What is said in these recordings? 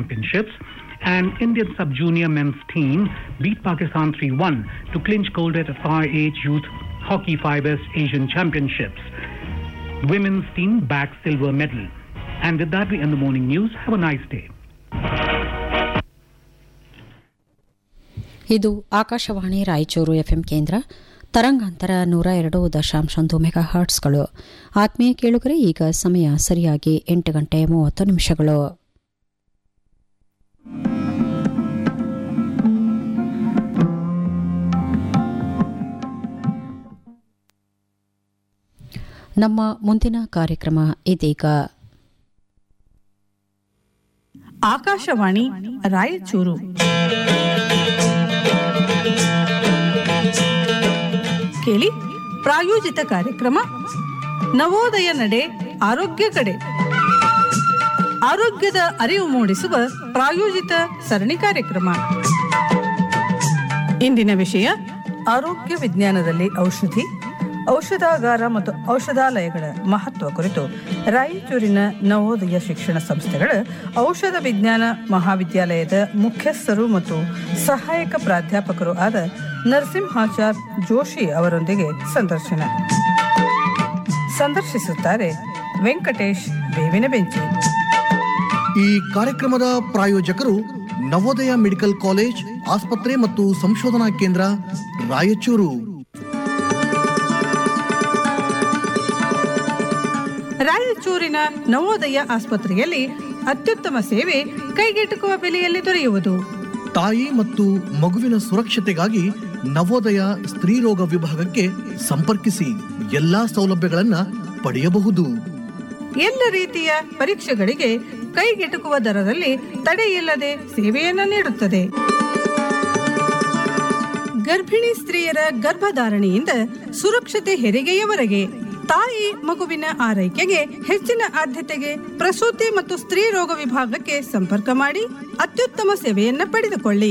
Championships. And Indian sub-junior men's team beat Pakistan 3-1 to clinch gold at Far Age Youth Hockey 5S Asian Championships. Women's team bagged silver medal. And with that, we end the morning news. Have a nice day. ಇದು Akashvani Raichur FM ಕೇಂದ್ರ ತರಂಗಾಂತರ ನೂರ ಎರಡು ದಶಾಂಶೊಂದು mega ಹರ್ಟ್ಸ್ಗಳು ಆತ್ಮೀಯ ಕೇಳುಗರೆ ಈಗ ಸಮಯ ಸರಿಯಾಗಿ ಎಂಟು ಗಂಟೆ ಮೂವತ್ತು ನಿಮಿಷಗಳು ನಮ್ಮ ಮುಂದಿನ ಕಾರ್ಯಕ್ರಮ ಇದೀಗ ಆಕಾಶವಾಣಿ ರಾಯಚೂರು ಕೇಳಿ ಪ್ರಾಯೋಜಿತ ಕಾರ್ಯಕ್ರಮ ನವೋದಯ ನಡೆ ಆರೋಗ್ಯ ಕಡೆ ಆರೋಗ್ಯದ ಅರಿವು ಮೂಡಿಸುವ ಪ್ರಾಯೋಜಿತ ಸರಣಿ ಕಾರ್ಯಕ್ರಮ ಇಂದಿನ ವಿಷಯ ಆರೋಗ್ಯ ವಿಜ್ಞಾನದಲ್ಲಿ ಔಷಧಿ ಔಷಧಾಗಾರ ಮತ್ತು ಔಷಧಾಲಯಗಳ ಮಹತ್ವ ಕುರಿತು ರಾಯಚೂರಿನ ನವೋದಯ ಶಿಕ್ಷಣ ಸಂಸ್ಥೆಗಳ ಔಷಧ ವಿಜ್ಞಾನ ಮಹಾವಿದ್ಯಾಲಯದ ಮುಖ್ಯಸ್ಥರು ಮತ್ತು ಸಹಾಯಕ ಪ್ರಾಧ್ಯಾಪಕರು ಆದ ನರಸಿಂಹಾಚಾರ್ ಜೋಶಿ ಅವರೊಂದಿಗೆ ಸಂದರ್ಶನ ಸಂದರ್ಶಿಸುತ್ತಾರೆ ವೆಂಕಟೇಶ್ ಬೇವಿನ ಬೆಂಚಿ ಈ ಕಾರ್ಯಕ್ರಮದ ಪ್ರಾಯೋಜಕರು ನವೋದಯ ಮೆಡಿಕಲ್ ಕಾಲೇಜ್ ಆಸ್ಪತ್ರೆ ಮತ್ತು ಸಂಶೋಧನಾ ಕೇಂದ್ರ ರಾಯಚೂರು ರಾಯಚೂರಿನ ನವೋದಯ ಆಸ್ಪತ್ರೆಯಲ್ಲಿ ಅತ್ಯುತ್ತಮ ಸೇವೆ ಕೈಗೆಟುಕುವ ಬೆಲೆಯಲ್ಲಿ ದೊರೆಯುವುದು ತಾಯಿ ಮತ್ತು ಮಗುವಿನ ಸುರಕ್ಷತೆಗಾಗಿ ನವೋದಯ ಸ್ತ್ರೀರೋಗ ವಿಭಾಗಕ್ಕೆ ಸಂಪರ್ಕಿಸಿ ಎಲ್ಲಾ ಸೌಲಭ್ಯಗಳನ್ನ ಪಡೆಯಬಹುದು ಎಲ್ಲ ರೀತಿಯ ಪರೀಕ್ಷೆಗಳಿಗೆ ಕೈಗೆಟುಕುವ ದರದಲ್ಲಿ ತಡೆಯಿಲ್ಲದೆ ಸೇವೆಯನ್ನು ನೀಡುತ್ತದೆ ಗರ್ಭಿಣಿ ಸ್ತ್ರೀಯರ ಗರ್ಭಧಾರಣೆಯಿಂದ ಸುರಕ್ಷತೆ ಹೆರಿಗೆಯವರೆಗೆ ತಾಯಿ ಮಗುವಿನ ಆರೈಕೆಗೆ ಹೆಚ್ಚಿನ ಆದ್ಯತೆಗೆ ಪ್ರಸೂತಿ ಮತ್ತು ಸ್ತ್ರೀ ರೋಗ ವಿಭಾಗಕ್ಕೆ ಸಂಪರ್ಕ ಮಾಡಿ ಅತ್ಯುತ್ತಮ ಸೇವೆಯನ್ನ ಪಡೆದುಕೊಳ್ಳಿ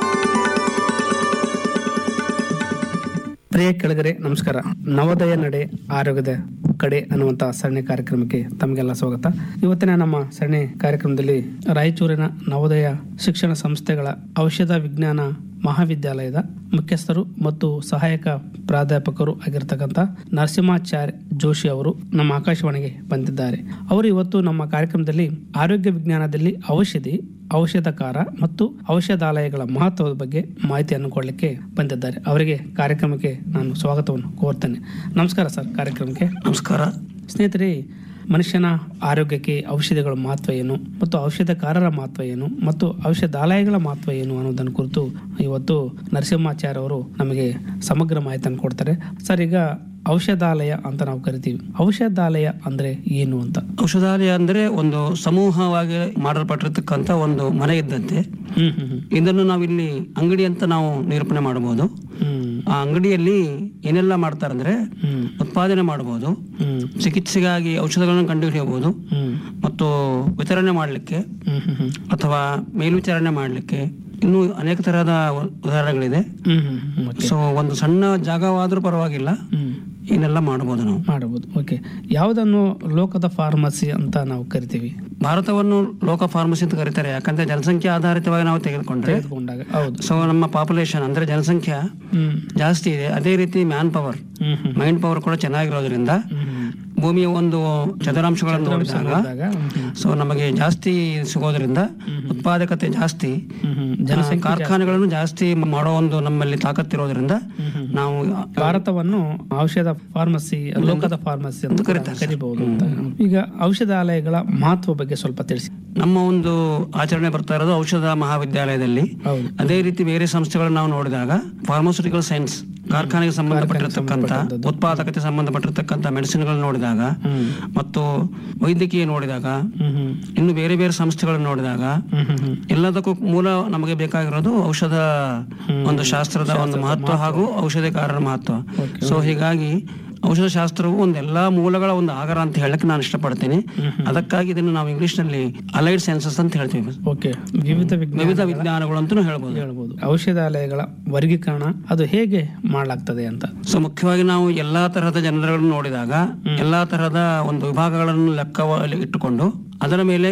ಪ್ರಿಯ ಕೆಳಗರೆ ನಮಸ್ಕಾರ ನವೋದಯ ನಡೆ ಆರೋಗ್ಯದ ಕಡೆ ಅನ್ನುವಂಥ ಸರಣಿ ಕಾರ್ಯಕ್ರಮಕ್ಕೆ ತಮಗೆಲ್ಲ ಸ್ವಾಗತ ಇವತ್ತಿನ ನಮ್ಮ ಸರಣಿ ಕಾರ್ಯಕ್ರಮದಲ್ಲಿ ರಾಯಚೂರಿನ ನವೋದಯ ಶಿಕ್ಷಣ ಸಂಸ್ಥೆಗಳ ಔಷಧ ವಿಜ್ಞಾನ ಮಹಾವಿದ್ಯಾಲಯದ ಮುಖ್ಯಸ್ಥರು ಮತ್ತು ಸಹಾಯಕ ಪ್ರಾಧ್ಯಾಪಕರು ಆಗಿರ್ತಕ್ಕಂಥ ನರಸಿಂಹಾಚಾರ್ಯ ಜೋಶಿ ಅವರು ನಮ್ಮ ಆಕಾಶವಾಣಿಗೆ ಬಂದಿದ್ದಾರೆ ಅವರು ಇವತ್ತು ನಮ್ಮ ಕಾರ್ಯಕ್ರಮದಲ್ಲಿ ಆರೋಗ್ಯ ವಿಜ್ಞಾನದಲ್ಲಿ ಔಷಧಿ ಔಷಧಕಾರ ಮತ್ತು ಔಷಧಾಲಯಗಳ ಮಹತ್ವದ ಬಗ್ಗೆ ಮಾಹಿತಿಯನ್ನು ಕೊಡಲಿಕ್ಕೆ ಬಂದಿದ್ದಾರೆ ಅವರಿಗೆ ಕಾರ್ಯಕ್ರಮಕ್ಕೆ ನಾನು ಸ್ವಾಗತವನ್ನು ಕೋರ್ತೇನೆ ನಮಸ್ಕಾರ ಸರ್ ಕಾರ್ಯಕ್ರಮಕ್ಕೆ ನಮಸ್ಕಾರ ಸ್ನೇಹಿತರೆ ಮನುಷ್ಯನ ಆರೋಗ್ಯಕ್ಕೆ ಔಷಧಿಗಳ ಮಹತ್ವ ಏನು ಮತ್ತು ಔಷಧಕಾರರ ಮಹತ್ವ ಏನು ಮತ್ತು ಔಷಧಾಲಯಗಳ ಮಹತ್ವ ಏನು ಅನ್ನೋದನ್ನು ಕುರಿತು ಇವತ್ತು ನರಸಿಂಹಾಚಾರ್ಯ ಅವರು ನಮಗೆ ಸಮಗ್ರ ಮಾಹಿತಿಯನ್ನು ಕೊಡ್ತಾರೆ ಸರ್ ಈಗ ಔಷಧಾಲಯ ಅಂತ ನಾವು ಕರಿತೀವಿ ಔಷಧಾಲಯ ಅಂದ್ರೆ ಏನು ಅಂತ ಔಷಧಾಲಯ ಅಂದ್ರೆ ಒಂದು ಸಮೂಹವಾಗಿ ಮಾಡಲ್ಪಟ್ಟಿರ್ತಕ್ಕಂಥ ಒಂದು ಮನೆ ಇದ್ದಂತೆ ಹ್ಮ್ ಹ್ಮ್ ಹ್ಮ್ ಇದನ್ನು ನಾವು ಇಲ್ಲಿ ಅಂಗಡಿ ಅಂತ ನಾವು ನಿರೂಪಣೆ ಮಾಡಬಹುದು ಹ್ಮ್ ಆ ಅಂಗಡಿಯಲ್ಲಿ ಏನೆಲ್ಲ ಮಾಡ್ತಾರಂದ್ರೆ ಹ್ಮ್ ಉತ್ಪಾದನೆ ಮಾಡಬಹುದು ಹ್ಮ್ ಚಿಕಿತ್ಸೆಗಾಗಿ ಔಷಧಗಳನ್ನು ಕಂಡುಹಿಡಿಯಬಹುದು ಹ್ಮ್ ಮತ್ತು ವಿತರಣೆ ಮಾಡಲಿಕ್ಕೆ ಹ್ಮ್ ಹ್ಮ್ ಹ್ಮ್ ಅಥವಾ ಮೇಲ್ವಿಚಾರಣೆ ಮಾಡಲಿಕ್ಕೆ ಇನ್ನೂ ಅನೇಕ ತರಹದ ಉದಾಹರಣೆಗಳಿದೆ ಹ್ಮ್ ಹ್ಮ್ ಹ್ಮ್ ಓಕೆ ಸೊ ಒಂದು ಸಣ್ಣ ಜಾಗವಾದ್ರೂ ಪರವಾಗಿಲ್ಲ ಹ್ಮ್ ಏನೆಲ್ಲ ಮಾಡಬಹುದು ನಾವು ಮಾಡಬಹುದು ಓಕೆ ಯಾವುದನ್ನು ಲೋಕದ ಫಾರ್ಮಸಿ ಅಂತ ನಾವು ಕರಿತೀವಿ ಭಾರತವನ್ನು ಲೋಕ ಫಾರ್ಮಸಿ ಅಂತ ಕರೀತಾರೆ ಯಾಕಂದ್ರೆ ಜನಸಂಖ್ಯೆ ಆಧಾರಿತವಾಗಿ ನಾವು ತೆಗೆದುಕೊಂಡ್ರೆ ತೆಗೆದುಕೊಂಡಾಗ ಹೌದು ಸೊ ನಮ್ಮ ಪಾಪ್ಯುಲೇಷನ್ ಅಂದ್ರೆ ಜನಸಂಖ್ಯೆ ಹ್ಮ್ ಜಾಸ್ತಿ ಇದೆ ಅದೇ ರೀತಿ ಮ್ಯಾನ್ ಪವರ್ ಹ್ಮ್ ಹ್ಮ್ ಮೈಂಡ್ ಪವರ್ ಕೂಡ ಚೆನ್ನಾಗಿರೋದ್ರಿಂದ ಹ್ಮ್ ಹ್ಮ್ ಭೂಮಿಯ ಒಂದು ಚದರಾಂಶಗಳನ್ನು ನೋಡಿದಾಗ ನೋಡಿದಾಗ, ಹ್ಮ್ ಹ್ಮ್ ಸೊ ನಮಗೆ ಜಾಸ್ತಿ ಸಿಗೋದ್ರಿಂದ ಉತ್ಪಾದಕತೆ ಜಾಸ್ತಿ ಹ್ಮ್ ಹ್ಮ್ ಆ, ಕಾರ್ಖಾನೆಗಳನ್ನು ಜಾಸ್ತಿ ಮಾಡೋ ಒಂದು ನಮ್ಮಲ್ಲಿ ತಾಕತ್ತಿರೋದ್ರಿಂದ ನಾವು ಭಾರತವನ್ನು ಔಷಧ ಫಾರ್ಮಸಿ ಲೋಕದ ಫಾರ್ಮಸಿ ಅಂತ ಕರಿಬಹುದು ಅಂತ ಈಗ ಔಷಧಾಲಯಗಳ ಮಹತ್ವ ಬಗ್ಗೆ ಸ್ವಲ್ಪ ತಿಳಿಸಿ ನಮ್ಮ ಒಂದು ಆಚರಣೆ ಬರ್ತಾ ಇರೋದು ಔಷಧ ಮಹಾವಿದ್ಯಾಲಯದಲ್ಲಿ ಹೌದು ಅದೇ ರೀತಿ ಬೇರೆ ಸಂಸ್ಥೆಗಳನ್ನು ನಾವು ನೋಡಿದಾಗ ಫಾರ್ಮಾಸ್ಯೂಟಿಕಲ್ ಸೈನ್ಸ್ ಕಾರ್ಖಾನೆಗೆ ಸಂಬಂಧಪಟ್ಟಿರ್ತಕ್ಕಂಥ ಉತ್ಪಾದಕತೆ ಸಂಬಂಧಪಟ್ಟಿರ್ತಕ್ಕಂಥ ಮೆಡಿಸಿನ್ಗಳು ನೋಡಿದಾಗ ಹ್ಮ್ ಮತ್ತು ವೈದ್ಯಕೀಯ ನೋಡಿದಾಗ ಹ್ಮ್ ಹ್ಮ್ ಇನ್ನು ಬೇರೆ ಬೇರೆ ಸಂಸ್ಥೆಗಳನ್ನು ನೋಡಿದಾಗ ಹ್ಮ್ ಹ್ಮ್ ಹ್ಮ್ ಎಲ್ಲದಕ್ಕೂ ಮೂಲ ನಮಗೆ ಬೇಕಾಗಿರೋದು ಔಷಧ ಒಂದು ಶಾಸ್ತ್ರದ ಒಂದು ಮಹತ್ವ ಹಾಗೂ ಔಷಧಿಕಾರರ ಮಹತ್ವ ಸೊ ಹೀಗಾಗಿ ಔಷಧ ಶಾಸ್ತ್ರವು ಒಂದು ಎಲ್ಲಾ ಮೂಲಗಳ ಒಂದು ಆಗರ ಅಂತ ಹೇಳಕ್ಕೆ ನಾನು ಇಷ್ಟಪಡ್ತೀನಿ ಅದಕ್ಕಾಗಿ ಇದನ್ನು ನಾವು ಇಂಗ್ಲಿಷ್ ನಲ್ಲಿ ಅಲೈಡ್ ಸೈನ್ಸಸ್ ಅಂತ ಹೇಳ್ತೀವಿ ಓಕೆ ವಿವಿಧ ವಿಜ್ಞಾನ ವಿವಿಧ ವಿಜ್ಞಾನಗಳು ಅಂತಲೂ ಹೇಳ್ಬೋದು ಹೇಳ್ಬೋದು ಔಷಧಾಲಯಗಳ ವರ್ಗೀಕರಣ ಅದು ಹೇಗೆ ಮಾಡಲಾಗ್ತದೆ ಅಂತ ಸೊ ಮುಖ್ಯವಾಗಿ ನಾವು ಎಲ್ಲಾ ತರಹದ ಜನರುಗಳನ್ನು ನೋಡಿದಾಗ ಎಲ್ಲಾ ತರಹದ ಒಂದು ವಿಭಾಗಗಳನ್ನು ಲೆಕ್ಕ ಇಟ್ಟುಕೊಂಡು ಅದರ ಮೇಲೆ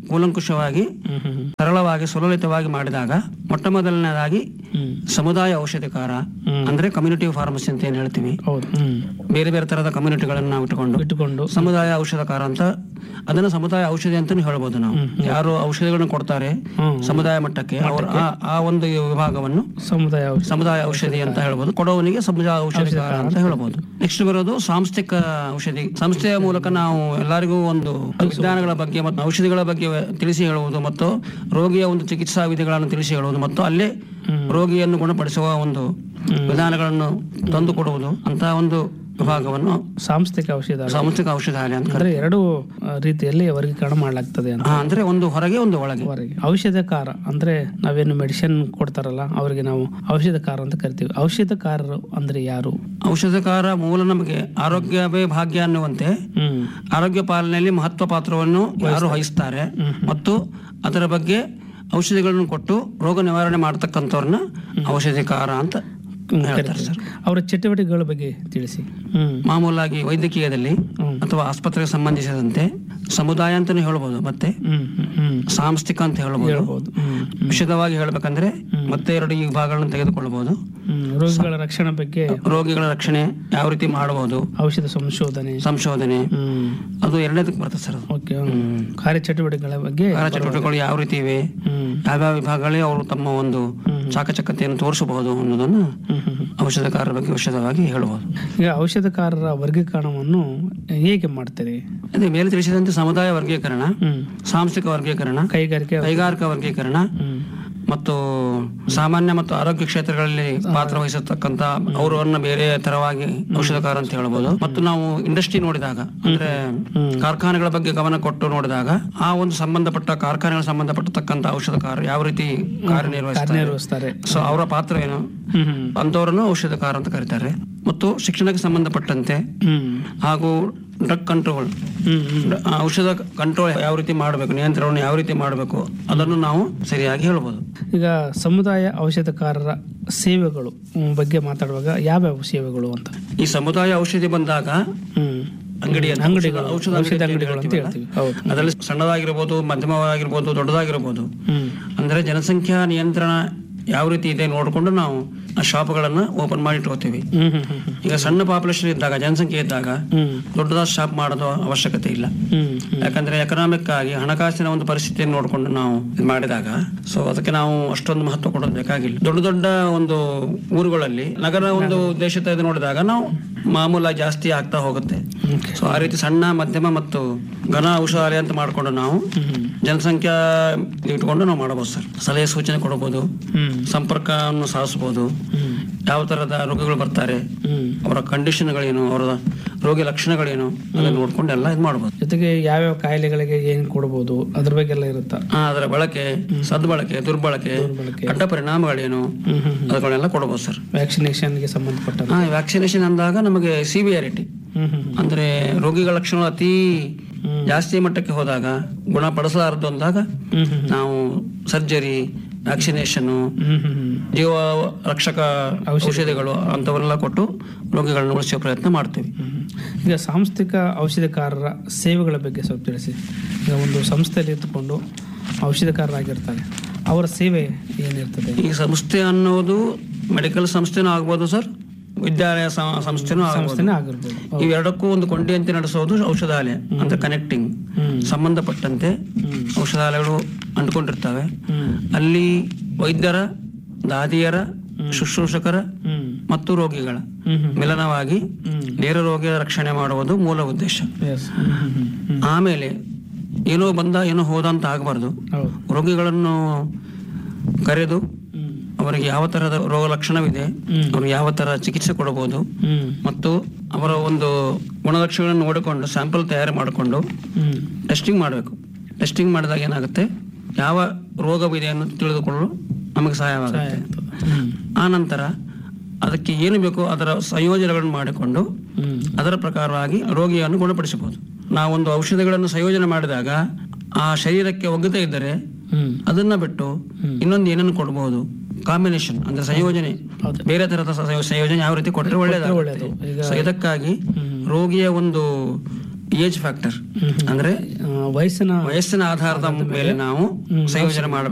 ಕೂಲಂಕುಷವಾಗಿ ಹ್ಮ್ ಹ್ಮ್ ಹ್ಮ್. ಸರಳವಾಗಿ ಸುಲಲಿತವಾಗಿ ಮಾಡಿದಾಗ ಮೊಟ್ಟ ಮೊದಲನೇದಾಗಿ ಹ್ಮ್. ಸಮುದಾಯ ಔಷಧಿಕಾರ ಹ್ಮ್. ಅಂದ್ರೆ ಕಮ್ಯುನಿಟಿ ಫಾರ್ಮಸಿ ಅಂತ ಏನ್ ಹೇಳ್ತೀವಿ ಹೌದು ಹ್ಮ್ ಬೇರೆ ಬೇರೆ ತರಹದ ಕಮ್ಯುನಿಟಿಗಳನ್ನ ನಾವು ಇಟ್ಟುಕೊಂಡು ಇಟ್ಟುಕೊಂಡು ಸಮುದಾಯ ಔಷಧಕಾರ ಅಂತ ಅದನ್ನ ಸಮುದಾಯ ಔಷಧಿ ಅಂತಾನು ಹೇಳ್ಬೋದು ನಾವು ಯಾರು ಔಷಧಿಗಳನ್ನ ಕೊಡ್ತಾರೆ ಹ್ಮ್. ಸಮುದಾಯ ಮಟ್ಟಕ್ಕೆ ಅವ್ರ ಆ- ಆ ಒಂದು ವಿಭಾಗವನ್ನು ಸಮುದಾಯ ಔಷಧಿ. ಸಮುದಾಯ ಔಷಧಿ ಅಂತ ಹೇಳ್ಬೋದು ಕೊಡೋವನಿಗೆ ಸಮುದಾಯ ಔಷಧಿಕಾರ ಅಂತ ಹೇಳ್ಬೋದು ನೆಕ್ಸ್ಟ್ ಬರೋದು ಸಾಂಸ್ಥಿಕ ಔಷಧಿ ಸಂಸ್ಥೆಯ ಮೂಲಕ ನಾವು ಎಲ್ಲರಿಗೂ ಒಂದು ವಿಜ್ಞಾನಗಳ ಬಗ್ಗೆ ಮತ್ತು ಔಷಧಿಗಳ ಬಗ್ಗೆ ತಿಳಿಸಿ ಹೇಳುವುದು ಮತ್ತು ರೋಗಿಯ ಒಂದು ಚಿಕಿತ್ಸಾ ವಿಧಿಗಳನ್ನು ತಿಳಿಸಿ ಹೇಳುವುದು ಮತ್ತು ಅಲ್ಲೇ ರೋಗಿಯನ್ನು ಗುಣಪಡಿಸುವ ಒಂದು ವಿಧಾನಗಳನ್ನು ತಂದು ಕೊಡುವುದು ಅಂತ ಒಂದು ವಿಭಾಗವನ್ನು ಸಾಂಸ್ಥಿಕ ಔಷಧ ಸಾಂಸ್ಥಿಕ ಔಷಧಾಲಯ ಅಂತ ಅಂದ್ರೆ ಎರಡು ಆ, ರೀತಿಯಲ್ಲಿ ವರ್ಗೀಕರಣ ಮಾಡಲಾಗ್ತದೆ ಅಂತ ಹಾ, ಅಂದ್ರೆ ಒಂದು ಹೊರಗೆ ಒಂದು ಒಳಗೆ ಹೊರಗೆ ಔಷಧಕಾರ ಅಂದ್ರೆ ನಾವೇನು ಮೆಡಿಸಿನ್ ಕೊಡ್ತಾರಲ್ಲ ಅವರಿಗೆ ನಾವು ಔಷಧಕಾರ ಅಂತ ಕರಿತೀವಿ ಔಷಧಕಾರರು ಅಂದ್ರೆ ಯಾರು ಔಷಧಕಾರ ಮೂಲ ನಮಗೆ ಆರೋಗ್ಯವೇ ಭಾಗ್ಯ ಅನ್ನುವಂತೆ ಹ್ಮ್ ಆರೋಗ್ಯ ಪಾಲನೆಯಲ್ಲಿ ಮಹತ್ವ ಪಾತ್ರವನ್ನು ಯಾರು ವಹಿಸ್ತಾರೆ ಮತ್ತು ಅದರ ಬಗ್ಗೆ ಔಷಧಿಗಳನ್ನು ಕೊಟ್ಟು ರೋಗ ನಿವಾರಣೆ ಮಾಡತಕ್ಕಂಥವ್ರನ್ನ ಔಷಧಿಕಾರ ಅಂತ ಹೇಳ್ತಾರೆ ಸರ್ ಅವರ ಚಟುವಟಿಕೆಗಳ ಬಗ್ಗೆ ತಿಳಿಸಿ ಹ್ಮ್ ಮಾಮೂಲಾಗಿ ವೈದ್ಯಕೀಯದಲ್ಲಿ ಅಥವಾ ಆಸ್ಪತ್ರೆಗೆ ಸಂಬಂಧಿಸಿದಂತೆ ಸಮುದಾಯ ಅಂತಾನೆ ಹೇಳ್ಬೋದು ಮತ್ತೆ ಹ್ಮ್ ಹ್ಮ್, ಹ್ಮ್ ಸಾಂಸ್ಥಿಕ ಅಂತ ಹೇಳ್ಬೋದು ಹೇಳ್ಬೋದು ಹ್ಮ್ ವಿಶದವಾಗಿ ಹೇಳ್ಬೇಕಂದ್ರೆ ಮತ್ತೆ ಎರಡು ಈ ವಿಭಾಗಗಳನ್ನು ತೆಗೆದುಕೊಳ್ಳಬಹುದು ಹ್ಮ್ ರೋಗಿಗಳ ರಕ್ಷಣೆ ಬಗ್ಗೆ ರೋಗಿಗಳ ರಕ್ಷಣೆ ಯಾವ ರೀತಿ ಮಾಡಬಹುದು ಔಷಧ ಸಂಶೋಧನೆ ಸಂಶೋಧನೆ ಹ್ಮ್ ಅದು ಎರಡನೇದಕ್ಕೆ ಬರ್ತದೆ ಸರ್ ಅದು ಓಕೆ ಕಾರ್ಯಚಟುವಟಿಕೆಗಳ ಬಗ್ಗೆ ಕಾರ್ಯಚಟುವಟಿಕೆಗಳು ಯಾವ ರೀತಿ ಇವೆ ಹ್ಮ್ ಯಾವ್ಯಾವ ವಿಭಾಗಗಳೇ ಅವರು ತಮ್ಮ ಒಂದು ಚಾಕಚಕ್ಯತೆಯನ್ನು ತೋರಿಸಬಹುದು ಅನ್ನೋದನ್ನು ಹ್ಮ್ ಹ್ಮ್ ಹ್ಮ್. ಔಷಧಕಾರರ ಬಗ್ಗೆ ವಿಶದವಾಗಿ ಹೇಳಬಹುದು ಈಗ ಔಷಧಕಾರರ ವರ್ಗೀಕರಣವನ್ನು ಹೇಗೆ ಮಾಡ್ತೀರಿ ಅದೇ ಮೇಲೆ ತಿಳಿಸಿದಂತೆ ಸಮುದಾಯ ವರ್ಗೀಕರಣ ಹ್ಮ್ ಸಾಂಸ್ಥಿಕ ವರ್ಗೀಕರಣ ಕೈಗಾರಿಕೆ ಕೈಗಾರಿಕಾ ವರ್ಗೀಕರಣ ಹ್ಮ್ ಮತ್ತು ಸಾಮಾನ್ಯ ಮತ್ತು ಆರೋಗ್ಯ ಕ್ಷೇತ್ರಗಳಲ್ಲಿ ಪಾತ್ರ ವಹಿಸತಕ್ಕಂತ ಅವರನ್ನ ಬೇರೆ ತರವಾಗಿ ಔಷಧಕಾರ ಅಂತ ಹೇಳ್ಬೋದು ಮತ್ತು ನಾವು ಇಂಡಸ್ಟ್ರಿ ನೋಡಿದಾಗ ಅಂದ್ರೆ ಕಾರ್ಖಾನೆಗಳ ಬಗ್ಗೆ ಗಮನ ಕೊಟ್ಟು ನೋಡಿದಾಗ ಆ ಒಂದು ಸಂಬಂಧಪಟ್ಟ ಕಾರ್ಖಾನೆಗಳ ಸಂಬಂಧಪಟ್ಟತಕ್ಕಂತ ಔಷಧಕಾರ ಯಾವ ರೀತಿ ಕಾರ್ಯನಿರ್ವಹಿಸ್ತಾರೆ ನಿರ್ವಹಿಸ್ತಾರೆ ಸೊ ಅವರ ಪಾತ್ರ ಏನು ಹ್ಮ್ ಹ್ಮ್ ಅಂತವರನ್ನು ಔಷಧಕಾರ ಅಂತ ಕರೀತಾರೆ ಮತ್ತು ಶಿಕ್ಷಣಕ್ಕೆ ಸಂಬಂಧಪಟ್ಟಂತೆ ಹ್ಮ್ ಹಾಗೂ ಡ್ರಗ್ ಕಂಟ್ರೋಲ್ ಹ್ಮ್ ಹ್ಮ್ ಔಷಧ ಕಂಟ್ರೋಲ್ ಯಾವ ರೀತಿ ಮಾಡಬೇಕು ನಿಯಂತ್ರಣವನ್ನು ಯಾವ ರೀತಿ ಮಾಡಬೇಕು ಅದನ್ನು ನಾವು ಸರಿಯಾಗಿ ಹೇಳ್ಬೋದು ಈಗ ಸಮುದಾಯ ಔಷಧಕಾರರ ಸೇವೆಗಳು ಹ್ಮ್, ಬಗ್ಗೆ ಮಾತಾಡುವಾಗ ಯಾವ್ಯಾವ ಸೇವೆಗಳು ಅಂತ ಈ ಸಮುದಾಯ ಔಷಧಿ ಬಂದಾಗ ಹ್ಮ್ ಅಂಗಡಿ ಅಂತ ಅಂಗಡಿಗಳು, ಔಷಧ ಔಷಧ ಅಂಗಡಿ ಅಂತ ಅಂಗಡಿಗಳು ಅಂತ ಹೇಳ್ತೀವಲ್ಲ, ಹೇಳ್ತೀವಿ. ಹೌದು. ಅದರಲ್ಲಿ ಸಣ್ಣದಾಗಿರ್ಬೋದು ಮಧ್ಯಮವಾಗಿರ್ಬೋದು ದೊಡ್ಡದಾಗಿರ್ಬೋದು ಹ್ಮ್ ಅಂದ್ರೆ ಜನಸಂಖ್ಯಾ ನಿಯಂತ್ರಣ ಯಾವ ರೀತಿ ಇದೆ ನೋಡಿಕೊಂಡು ನಾವು ಆ ಶಾಪ್ಗಳನ್ನ ಓಪನ್ ಮಾಡಿ ಇಟ್ಕೋತೀವಿ ಹ್ಮ್ ಹ್ಮ್ ಹ್ಮ್ ಈಗ ಸಣ್ಣ ಪಾಪ್ಯುಲೇಷನ್ ಇದ್ದಾಗ ಜನಸಂಖ್ಯೆ ಇದ್ದಾಗ ಹ್ಮ್ ದೊಡ್ಡದಾದ ಶಾಪ್ ಮಾಡೋದು ಅವಶ್ಯಕತೆ ಇಲ್ಲ ಹ್ಮ್ ಹ್ಮ್ ಯಾಕಂದ್ರೆ ಎಕನಾಮಿಕ್ ಆಗಿ ಹಣಕಾಸಿನ ಒಂದು ಪರಿಸ್ಥಿತಿಯನ್ನು ನೋಡಿಕೊಂಡು ನಾವು ಇದ್ ಮಾಡಿದಾಗ ಸೊ ಅದಕ್ಕೆ ನಾವು ಅಷ್ಟೊಂದು ಮಹತ್ವ ಕೊಡೋದು ಬೇಕಾಗಿಲ್ಲ ದೊಡ್ಡ ದೊಡ್ಡ ಒಂದು ಊರುಗಳಲ್ಲಿ ನಗರ ಒಂದು ಉದ್ದೇಶದ ಇದು ನೋಡಿದಾಗ ನಾವು ಮಾಮೂಲಾಗಿ ಜಾಸ್ತಿ ಆಗ್ತಾ ಹೋಗುತ್ತೆ Okay. ಸೊ ಆ ರೀತಿ ಸಣ್ಣ ಮಧ್ಯಮ ಮತ್ತು ಘನ ಔಷಧಾಲಯ ಅಂತ ಮಾಡಿಕೊಂಡು ನಾವು ಜನಸಂಖ್ಯಾ ಇಟ್ಕೊಂಡು ನಾವು ಮಾಡಬಹುದು ಸರ್ ಸಲಹೆ ಸೂಚನೆ ಕೊಡಬಹುದು ಹ್ಮ್ ಸಂಪರ್ಕವನ್ನು ಸಾಧಿಸಬಹುದು ಹ್ಮ್ ಯಾವ ತರದ ರೋಗಿಗಳು ಬರ್ತಾರೆ ಹ್ಮ್ ಅವರ ಕಂಡೀಷನ್ಗಳೇನು ಅವರ ರೋಗಿ ಲಕ್ಷಣಗಳೇನು ಅದನ್ನ ನೋಡ್ಕೊಂಡು ಎಲ್ಲ ಇದು ಮಾಡಬಹುದು ಜೊತೆಗೆ ಯಾವ್ಯಾವ ಕಾಯಿಲೆಗಳಿಗೆ ಏನ್ ಕೊಡ್ಬೋದು ಅದ್ರ ಬಗ್ಗೆ ಎಲ್ಲ ಇರುತ್ತಾ ಆ, ಅದರ ಬಳಕೆ ಸದ್ಬಳಕೆ ದುರ್ಬಳಕೆ ದುರ್ಬಳಕೆ. ಅಡ್ಡ ಪರಿಣಾಮಗಳೇನು ಹ್ಮ್ ಹ್ಮ್ ಅದನ್ನೆಲ್ಲ ಕೊಡಬಹುದು ಸರ್ ವ್ಯಾಕ್ಸಿನೇಷನ್ಗೆ ಸಂಬಂಧಪಟ್ಟ ಹಾ ವ್ಯಾಕ್ಸಿನೇಷನ್ ಅಂದಾಗ ನಮಗೆ ಸಿವಿಯಾರಿಟಿ ಹ್ಮ್ ಹ್ಮ್ ಅಂದ್ರೆ ರೋಗಿಗಳ ಲಕ್ಷಣಗಳು ಅತಿ ಜಾಸ್ತಿ ಮಟ್ಟಕ್ಕೆ ಹೋದಾಗ ಗುಣಪಡಿಸಲಾರದು ಅಂದಾಗ ಹ್ಮ್ ಹ್ಮ್ ನಾವು ಸರ್ಜರಿ ವ್ಯಾಕ್ಸಿನೇಷನ್ ಹ್ಮ್ ಹ್ಮ್ ಹ್ಮ್ ಜೀವ ರಕ್ಷಕ ಔಷಧಿಗಳು ಅಂತವನ್ನೆಲ್ಲ ಕೊಟ್ಟು ರೋಗಿಗಳನ್ನ ಉಳಿಸುವ ಪ್ರಯತ್ನ ಮಾಡ್ತೀವಿ ಹ್ಮ್. ಈಗ ಸಾಂಸ್ಥಿಕ ಔಷಧಕಾರರ ಸೇವೆಗಳ ಬಗ್ಗೆ ಸ್ವಲ್ಪ ತಿಳಿಸಿ ಈಗ ಒಂದು ಸಂಸ್ಥೆಯಲ್ಲಿ ಇದ್ದುಕೊಂಡು ಔಷಧಕಾರರಾಗಿರ್ತಾರೆ ಅವರ ಸೇವೆ ಏನಿರ್ತದೆ ಈ ಸಂಸ್ಥೆ ಅನ್ನೋದು ಮೆಡಿಕಲ್ ಸಂಸ್ಥೆನೂ ಆಗ್ಬೋದು ಸರ್ ವಿದ್ಯಾಲಯ ಸ- ಸಂಸ್ಥೆನೂ ಆಗ್ಬೋದು ಸಂಸ್ಥೆನೇ ಆಗಿರ್ಬೋದು ಇವೆರಡಕ್ಕೂ ಒಂದು ಕೊಂಡಿಯಂತೆ ನಡೆಸೋದು ಔಷಧಾಲಯ ಅಂದ್ರೆ ಕನೆಕ್ಟಿಂಗ್ ಹ್ಮ್. ಸಂಬಂಧಪಟ್ಟಂತೆ ಔಷಧಾಲಯಗಳು ಅಂಟ್ಕೊಂಡಿರ್ತವೆ ಹ್ಮ್ ಅಲ್ಲಿ ವೈದ್ಯರ ದಾದಿಯರ ಶುಶ್ರೂಷಕರ ಹ್ಮ್ ಮತ್ತು ರೋಗಿಗಳ ಹ್ಮ್ ಹ್ಮ್ ಮಿಲನವಾಗಿ ಹ್ಮ್ ನೇರ ರೋಗಿಯ ರಕ್ಷಣೆ ಮಾಡುವುದು ಮೂಲ ಉದ್ದೇಶ ಎಸ್ ಹ್ಮ್ ಹ್ಮ್ ಹ್ಮ್ ಹ್ಮ್ ಆಮೇಲೆ ಏನೋ ಬಂದ ಏನೋ ಹೋದ ಅಂತ ಆಗಬಾರ್ದು ಹೌದು ರೋಗಿಗಳನ್ನು ಕರೆದು ಹ್ಮ್ ಅವರಿಗೆ ಯಾವ ತರಹದ ರೋಗ ಲಕ್ಷಣವಿದೆ ಹ್ಮ್. ಅವ್ರಿಗೆ ಯಾವ ತರ ಚಿಕಿತ್ಸೆ ಕೊಡಬಹುದು ಹ್ಮ್ ಮತ್ತು ಅವರ ಒಂದು ಗುಣಲಕ್ಷಣಗಳನ್ನು ನೋಡಿಕೊಂಡು ಸ್ಯಾಂಪಲ್ ತಯಾರು ಮಾಡಿಕೊಂಡು ಹ್ಮ್ ಟೆಸ್ಟಿಂಗ್ ಮಾಡಬೇಕು ಟೆಸ್ಟಿಂಗ್ ಮಾಡಿದಾಗ ಏನಾಗುತ್ತೆ ಯಾವ ರೋಗವಿದೆ ಅನ್ನೋದು ತಿಳಿದುಕೊಳ್ಳಲು ನಮಗೆ ಸಹಾಯವಾಗುತ್ತೆ ಹ್ಮ್ ಆ ನಂತರ ಅದಕ್ಕೆ ಏನು ಬೇಕೋ ಅದರ ಸಂಯೋಜನೆಗಳನ್ನು ಮಾಡಿಕೊಂಡು ಹ್ಮ್ ಅದರ ಪ್ರಕಾರವಾಗಿ ರೋಗಿಯನ್ನು ಗುಣಪಡಿಸಬಹುದು ನಾವೊಂದು ಔಷಧಿಗಳನ್ನು ಸಂಯೋಜನೆ ಮಾಡಿದಾಗ ಆ ಶರೀರಕ್ಕೆ ಒಗ್ಗದೇ ಇದ್ದರೆ ಹ್ಮ್ ಅದನ್ನ ಬಿಟ್ಟು ಇನ್ನೊಂದು ಏನನ್ನು ಕೊಡಬಹುದು ಕಾಂಬಿನೇಷನ್ ಅಂದ್ರೆ ಸಂಯೋಜನೆ ಹೌದು. ಬೇರೆ ತರಹದ ಸಂಯೋ- ಸಂಯೋಜನೆ ಯಾವ ರೀತಿ ಕೊಟ್ಟರೆ ಒಳ್ಳೇದಾಗುತ್ತೆ ಒಳ್ಳೇದು. ಈಗ- ಸೊ ಇದಕ್ಕಾಗಿ ಹ್ಮ್. ರೋಗಿಯ ಒಂದು ಏಜ್ ಫ್ಯಾಕ್ಟರ್ ಅಂದ್ರೆ ಆ, ವಯಸ್ಸಿನ ವಯಸ್ಸಿನ ಆಧಾರದ ಮೇಲೆ ನಾವು ಸಂಯೋಜನೆ ಮಾಡ